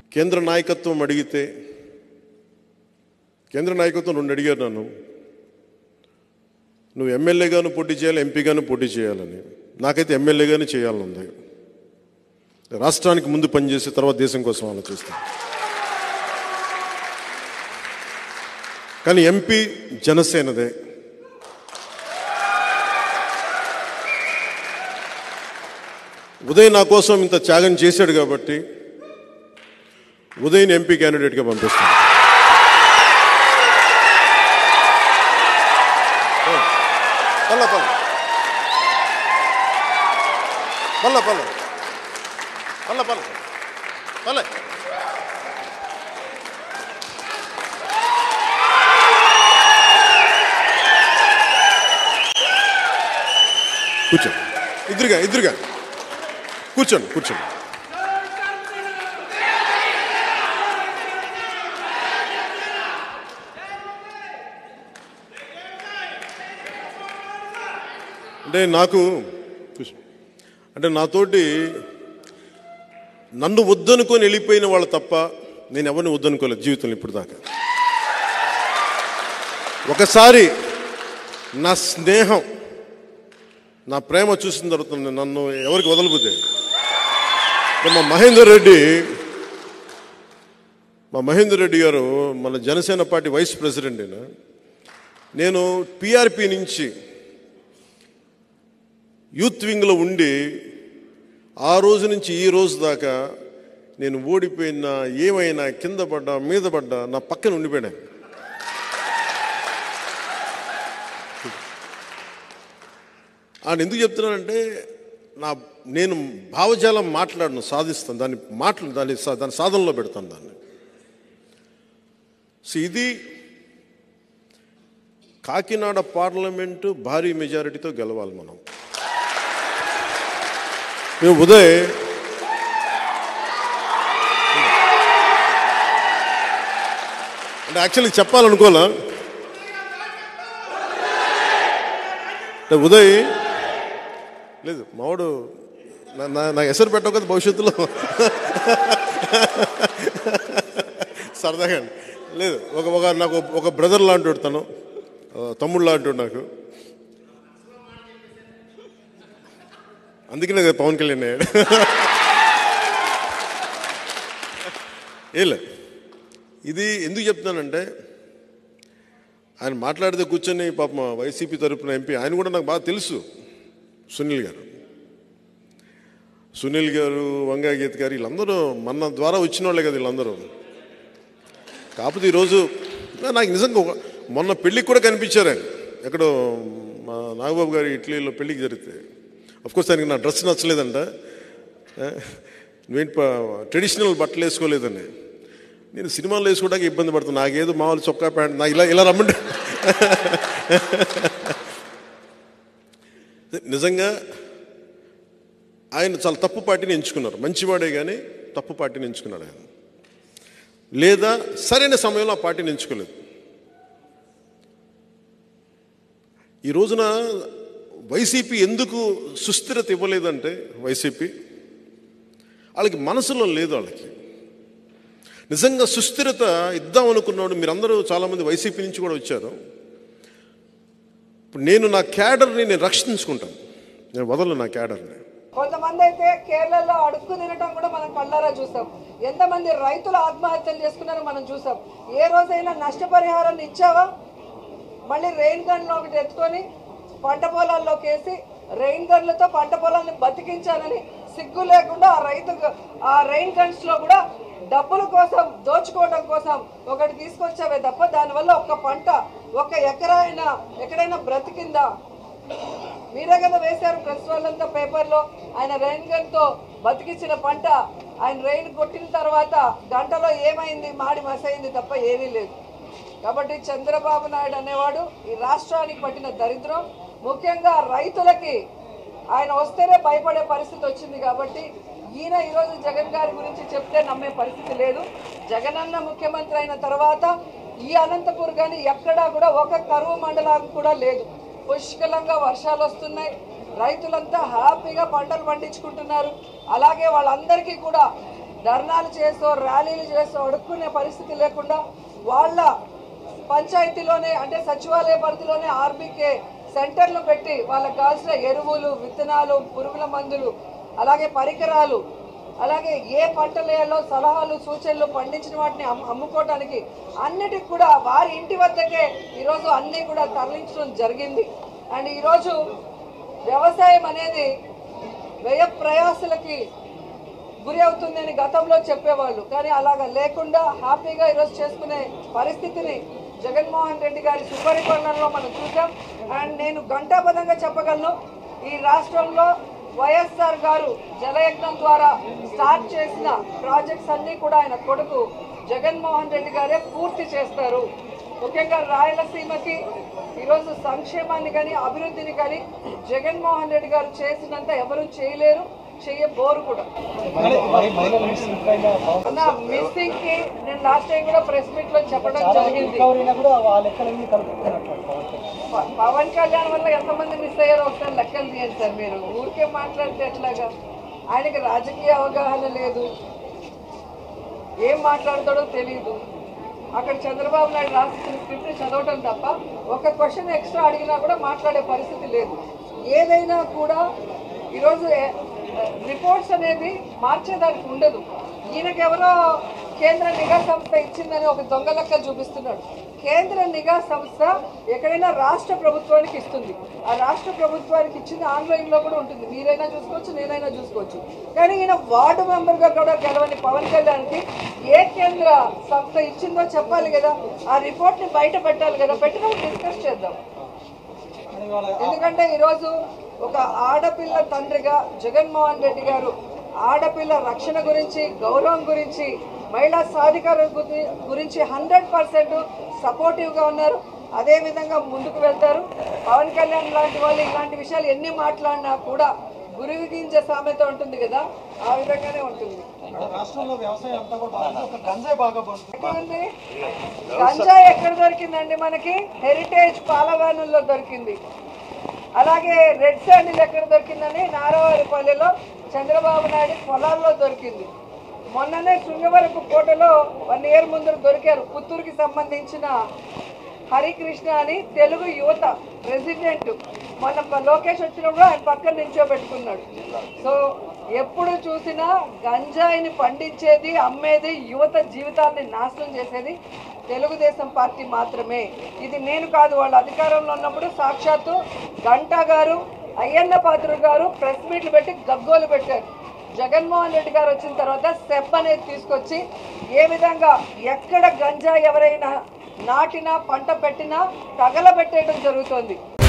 కేంద్ర నాయకత్వం అడిగితే కేంద్ర నాయకత్వం రెండు అడిగారు నన్ను నువ్వు ఎమ్మెల్యేగాను పోటీ చేయాలి ఎంపీగాను పోటీ చేయాలని నాకైతే ఎమ్మెల్యేగానే చేయాలని ఉంది రాష్ట్రానికి ముందు పనిచేసి తర్వాత దేశం కోసం ఆలోచిస్తాను కానీ ఎంపీ జనసేనదే ఉదయ్ నా కోసం ఇంత త్యాగం చేశాడు కాబట్టి ఉదయ్ని ఎంపీ క్యాండిడేట్గా పంపిస్తాను పల్ల పల్ల పల్ల పల్ల పల్ల పల్ల పల్ల కూర్చోండి ఇద్దరుగా ఇద్దరుగా కూర్చోండి కూర్చోండి అంటే నాకు కూర్చో. అంటే నాతోటి నన్ను వద్దనుకొని వెళ్ళిపోయిన వాళ్ళు తప్ప నేను ఎవరిని వద్దనుకోలేదు జీవితంలో ఇప్పుడు దాకా ఒకసారి నా స్నేహం నా ప్రేమ చూసిన తర్వాత నన్ను ఎవరికి వదలబోతే మా మహేందర్ రెడ్డి మా మహేందర్ రెడ్డి గారు మన జనసేన పార్టీ వైస్ ప్రెసిడెంట్ అయినా నేను పిఆర్పి నుంచి యూత్ వింగ్లో ఉండి ఆ రోజు నుంచి ఈ రోజు దాకా నేను ఓడిపోయినా ఏమైనా కింద పడ్డా మీద పడ్డా నా పక్కన ఉండిపోయాను ఆయన ఎందుకు చెప్తున్నానంటే నా నేను భావజాలం మాట్లాడను సాధిస్తాను దాన్ని మాటలు దాన్ని సా- దాని సాధనలో పెడతాను దాన్ని సో ఇది కాకినాడ పార్లమెంటు భారీ మెజారిటీతో గెలవాలి మనం మేము ఉదయ్ అంటే యాక్చువల్లీ చెప్పాలనుకోలే అంటే ఉదయ్ లేదు మావాడు నా- నా- నాకు ఎసరు పెట్టవు కదా భవిష్యత్తులో సరదాగా అండి. లేదు ఒక ఒక నాకు ఒక బ్రదర్ లాంటి తను ఆ, తమ్ముడు లాంటి నాకు అందుకనే కదా పవన్ కళ్యాణ్ అయ్యాడు ఏలే ఇది ఎందుకు చెప్తున్నానంటే ఆయన మాట్లాడితే కూర్చొని పాపం వైసీపీ తరపున ఎంపీ ఆయన కూడా నాకు బాగా తెలుసు సునీల్ గారు సునీల్ గారు వంగా గీత్ గారు వీళ్ళందరూ మన ద్వారా వచ్చిన వాళ్ళే కదా వీళ్ళందరూ కాకపోతే ఈరోజు నాకు నిజంగా ఒక- మొన్న పెళ్ళికి కూడా కనిపించారు ఆయన ఎక్కడో మా నాగబాబు గారి ఇట్లీలో పెళ్ళికి జరిగితే కోర్స్ ఆయనకి నా డ్రెస్ నచ్చలేదంట ఆ, నువ్వేంటి ప- ట్రెడిషనల్ బట్టలు వేసుకోలేదని నేను సినిమాలు వేసుకోవడానికి ఇబ్బంది పడుతున్నా నాకేదో మామూలు చొక్కా ప్యాంట్ నా ఇలా ఇలా రమ్మంటే నిజంగా ఆయన చాలా తప్పు పార్టీని ఎంచుకున్నారు మంచివాడే కానీ తప్పు పార్టీని ఎంచుకున్నాడు ఆయన లేదా సరైన సమయంలో ఆ పార్టీని ఎంచుకోలేదు ఈ రోజున వైసీపీ ఎందుకు సుస్థిరత ఇవ్వలేదంటే వైసీపీ వాళ్ళకి మనసులో లేదు వాళ్ళకి నిజంగా సుస్థిరత ఇద్దాం అనుకున్నాడు మీరందరూ చాలామంది వైసీపీ నుంచి కూడా వచ్చారు ఇప్పుడు నేను నా క్యాడర్ని నేను రక్షించుకుంటాను నేను వదలను నా క్యాడర్ని కొంతమంది అయితే కేరళలో అడుక్కు తినటం కూడా మనం కళ్ళారా చూసాం ఎంతమంది రైతులు ఆత్మహత్యలు చేసుకున్నారో మనం చూసాం ఏ రోజైనా నష్టపరిహారాన్ని ఇచ్చావా మళ్ళీ రెయిన్ గన్లు ఒకటి ఎత్తుకొని పంట పొలాల్లోకి వేసి రెయిన్ గన్లతో పంట పొలాన్ని బతికించాలని సిగ్గు లేకుండా ఆ రైతు ఆ రెయిన్ గన్స్ లో కూడా డబ్బుల కోసం దోచుకోవడం కోసం ఒకటి తీసుకొచ్చావే తప్ప దానివల్ల ఒక్క పంట ఒక్క ఎకరా అయినా ఎక్కడైనా బ్రతికిందా మీరే కదా వేశారు ప్రెస్ వాళ్ళంతా పేపర్లో ఆయన రెయిన్ గన్తో బతికించిన పంట ఆయన రెయిన్ కొట్టిన తర్వాత గంటలో ఏమైంది మాడి మసైంది తప్ప ఏమీ లేదు కాబట్టి చంద్రబాబు నాయుడు అనేవాడు ఈ రాష్ట్రానికి పట్టిన దరిద్రం ముఖ్యంగా రైతులకి ఆయన వస్తేనే భయపడే పరిస్థితి వచ్చింది కాబట్టి ఈయన ఈరోజు జగన్ గారి గురించి చెప్తే నమ్మే పరిస్థితి లేదు జగన్ అన్న ముఖ్యమంత్రి అయిన తర్వాత ఈ అనంతపూర్ కానీ ఎక్కడా కూడా ఒక కరువు మండలం కూడా లేదు పుష్కలంగా వర్షాలు వస్తున్నాయి రైతులంతా హ్యాపీగా పంటలు పండించుకుంటున్నారు అలాగే వాళ్ళందరికీ కూడా ధర్నాలు చేసో ర్యాలీలు చేసో అడుక్కునే పరిస్థితి లేకుండా వాళ్ళ పంచాయతీలోనే అంటే సచివాలయ పరిధిలోనే ఆర్బీకే సెంటర్లు పెట్టి వాళ్ళకి కావాల్సిన ఎరువులు విత్తనాలు పురుగుల మందులు అలాగే పరికరాలు అలాగే ఏ పంటలు వేయాలో సలహాలు సూచనలు పండించిన వాటిని అమ్ము- అమ్ముకోవడానికి అన్నిటికి కూడా వారి ఇంటి వద్దకే ఈరోజు అన్నీ కూడా తరలించడం జరిగింది అండ్ ఈరోజు వ్యవసాయం అనేది వ్యయ ప్రయాసలకి గురి అవుతుందని గతంలో చెప్పేవాళ్ళు కానీ అలాగా లేకుండా హ్యాపీగా ఈరోజు చేసుకునే పరిస్థితిని జగన్మోహన్ రెడ్డి గారి సుపరిపాలనలో మనం చూసాం అండ్ నేను ఘంటాపదంగా చెప్పగలను ఈ రాష్ట్రంలో వైఎస్ఆర్ గారు జలయజ్ఞం ద్వారా స్టార్ట్ చేసిన ప్రాజెక్ట్స్ అన్నీ కూడా ఆయన కొడుకు జగన్మోహన్ రెడ్డి గారే పూర్తి చేస్తారు ముఖ్యంగా రాయలసీమకి ఈరోజు సంక్షేమాన్ని కానీ అభివృద్ధిని కానీ జగన్మోహన్ రెడ్డి గారు చేసినంత ఎవరూ చేయలేరు చేయబోరు కూడా అన్న మిస్సింగ్ కి నేను లాస్ట్ టైం కూడా ప్రెస్ మీట్ లో చెప్పడం జరిగింది కూడా ఆ లెక్కలన్నీ కలుపుతున్నట్టు ప- పవన్ కళ్యాణ్ వల్ల ఎంతమంది మిస్ అయ్యారో ఒకసారి లెక్కలు తీయండి సార్ మీరు ఊరికే మాట్లాడితే ఎట్లాగా ఆయనకి రాజకీయ అవగాహన లేదు ఏం మాట్లాడతాడో తెలియదు అక్కడ చంద్రబాబు నాయుడు రాసిన స్క్రిప్ట్ చదవటం తప్ప ఒక క్వశ్చన్ ఎక్స్ట్రా అడిగినా కూడా మాట్లాడే పరిస్థితి లేదు ఏదైనా కూడా ఈరోజు రిపోర్ట్స్ అనేది మార్చేదానికి ఉండదు ఈయనకెవరో కేంద్ర నిఘా సంస్థ ఇచ్చిందని ఒక దొంగ లెక్క చూపిస్తున్నాడు కేంద్ర నిఘా సంస్థ ఎక్కడైనా రాష్ట్ర ప్రభుత్వానికి ఇస్తుంది ఆ రాష్ట్ర ప్రభుత్వానికి ఇచ్చింది ఆన్లైన్లో కూడా ఉంటుంది మీరైనా చూసుకోవచ్చు నేనైనా చూసుకోవచ్చు కానీ ఈయన వార్డు మెంబర్గా కూడా గెలవని పవన్ కళ్యాణ్కి ఏ కేంద్ర సంస్థ ఇచ్చిందో చెప్పాలి కదా ఆ రిపోర్ట్ని బయట పెట్టాలి కదా పెట్టినప్పుడు డిస్కస్ చేద్దాం ఎందుకంటే ఈరోజు ఒక ఆడపిల్ల తండ్రిగా జగన్మోహన్ రెడ్డి గారు ఆడపిల్ల రక్షణ గురించి గౌరవం గురించి మహిళా సాధికార గురి- గురించి హండ్రెడ్ పర్సెంట్ సపోర్టివ్గా ఉన్నారు అదేవిధంగా ముందుకు వెళ్తారు పవన్ కళ్యాణ్ లాంటి వాళ్ళు ఇలాంటి విషయాలు ఎన్ని మాట్లాడినా కూడా గురువు గింజ సామెత ఉంటుంది కదా ఆ విధంగానే ఉంటుంది రాష్ట్రంలో వ్యవసాయం అంతా కూడా బాగా ఒక గంజాయి బాగా పండుతుంది ఎక్కడుంది గంజాయి ఎక్కడ దొరికిందండి మనకి హెరిటేజ్ పాలవానుల్లో దొరికింది అలాగే రెడ్ శాండిల్ ఎక్కడ దొరికిందని నారావారిపల్లిలో చంద్రబాబు నాయుడు పొలాల్లో దొరికింది మొన్ననే శృంగవరపు కోటలో వన్ ఇయర్ ముందు దొరికారు పుత్తూరుకి సంబంధించిన హరికృష్ణ అని తెలుగు యువత ప్రెసిడెంట్ మొన్న లోకేష్ వచ్చినప్పుడు ఆయన పక్కన నిల్చోబెట్టుకున్నాడు సో ఎప్పుడు చూసినా గంజాయిని పండించేది అమ్మేది యువత జీవితాన్ని నాశనం చేసేది తెలుగుదేశం పార్టీ మాత్రమే ఇది నేను కాదు వాళ్ళ అధికారంలో ఉన్నప్పుడు సాక్షాత్తు గంటా గారు అయ్యన్న పాత్ర గారు ప్రెస్ మీట్లు పెట్టి గగ్గోలు పెట్టారు జగన్మోహన్ రెడ్డి గారు వచ్చిన తర్వాత సెప్ అనేది తీసుకొచ్చి ఏ విధంగా ఎక్కడ గంజా ఎవరైనా నాటినా పంట పెట్టినా తగలబెట్టేయడం జరుగుతోంది